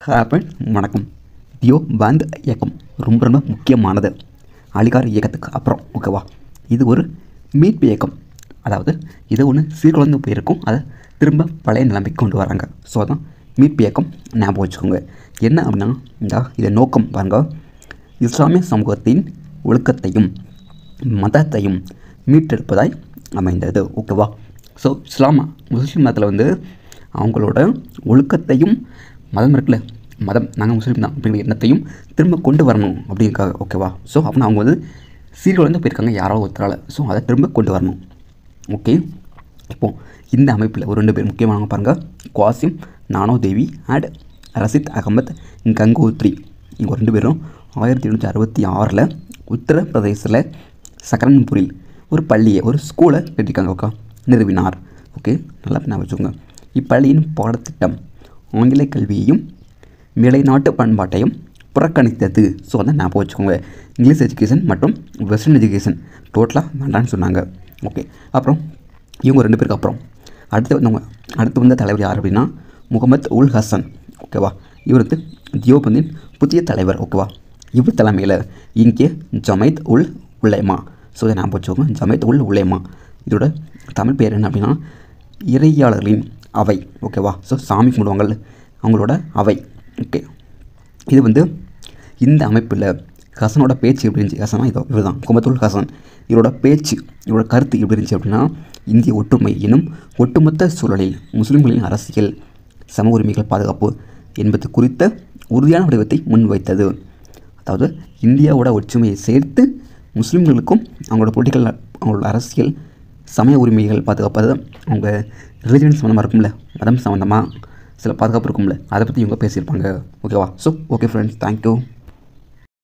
happen வணக்கம் தியோ பாந்த் இயக்கம் ரொம்ப ரொம்ப முக்கியமானது அலிகார் இயக்கத்துக்கு அப்புறம் ஓகேவா இது ஒரு மீட்பு இயக்கம் அதாவது இது ஒன்று சீர்குலைந்து போயிருக்கும் அதை திரும்ப பழைய நிலைமைக்கு கொண்டு வராங்க ஸோ அதான் மீட்பு இயக்கம் ஞாபகம் வச்சுக்கோங்க என்ன அப்படின்னா இந்த இதன் நோக்கம் பாருங்க இஸ்லாமிய சமூகத்தின் ஒழுக்கத்தையும் மதத்தையும் மீட்டெடுப்பதாய் அமைந்தது ஓகேவா ஸோ இஸ்லாம் முஸ்லீம் மதத்தில் வந்து அவங்களோட ஒழுக்கத்தையும் மதம் இருக்குல்ல மதம் நாங்கள் முஸ்லீம் தான் அப்படிங்கிற எண்ணத்தையும் திரும்ப கொண்டு வரணும் அப்படிங்கிறக்காக ஓகேவா ஸோ அப்படின்னு அவங்க வந்து சீர்குலைந்து போயிருக்காங்க யாரோ ஒருத்தரால் ஸோ அதை திரும்ப கொண்டு வரணும் ஓகே இப்போ இந்த அமைப்பில் ஒரு ரெண்டு பேர் முக்கியமானவங்க பாருங்கள் குவாசிம் நானோ தேவி அண்ட் ரசித் அகமத் கங்கோத்ரி இவங்க ரெண்டு பேரும் ஆயிரத்தி எண்ணூற்றி அறுபத்தி ஆறில் உத்தரப்பிரதேசத்தில் சக்கரன்பூரில் ஒரு பள்ளியை ஒரு ஸ்கூலை கட்டியிருக்காங்க ஓகே நிறுவினார் ஓகே நல்லா நான் வச்சுக்கோங்க இப்பள்ளியின் பாடத்திட்டம் ஆங்கில கல்வியையும் மேலைநாட்டு பண்பாட்டையும் புறக்கணித்தது ஸோ அதை ஞாபகம் வச்சுக்கோங்க இங்கிலீஷ் எஜுகேஷன் மற்றும் வெஸ்டர்ன் எஜுகேஷன் டோட்டலாக வேண்டான்னு சொன்னாங்க ஓகே அப்புறம் இவங்க ரெண்டு பேருக்கு அப்புறம் அடுத்து வந்தவங்க அடுத்து வந்த தலைவர் யார் அப்படின்னா முகமது உல் ஹசன் ஓகேவா இவர் வந்து தியோபந்தின் புதிய தலைவர் ஓகேவா இவர் தலைமையில் இங்கே ஜமைத் உல் உலேமா ஸோ இதை ஞாபகம் வச்சுக்கோங்க ஜமைத் உல் உலேமா இதோட தமிழ் பேர் என்ன அப்படின்னா இறையாளர்களின் அவை ஓகேவா ஸோ சாமி கும்பிடுவாங்கல்ல அவங்களோட அவை ஓகே இது வந்து இந்த அமைப்பில் ஹசனோட பேச்சு எப்படி இருந்துச்சு ஹசனா இதோ இவர் தான் குமத்துல் ஹசன் இவரோட பேச்சு இவரோட கருத்து எப்படி இருந்துச்சு அப்படின்னா இந்திய ஒற்றுமை எனும் ஒட்டுமொத்த சூழலில் முஸ்லிம்களின் அரசியல் சம உரிமைகள் பாதுகாப்பு என்பது குறித்த உறுதியான வடிவத்தை முன்வைத்தது அதாவது இந்தியாவோட ஒற்றுமையை சேர்த்து முஸ்லீம்களுக்கும் அவங்களோட பொலிட்டிக்கல் அவங்களோட அரசியல் சமய உரிமைகள் பாதுகாப்பது அவங்க ரிலிஜன் சம்மந்தமாக இருக்கும்ல மதம் சம்மந்தமாக சில பாதுகாப்பு இருக்கும்ல அதை பற்றி இவங்க பேசியிருப்பாங்க ஓகேவா ஸோ ஓகே ஃப்ரெண்ட்ஸ் தேங்க்யூ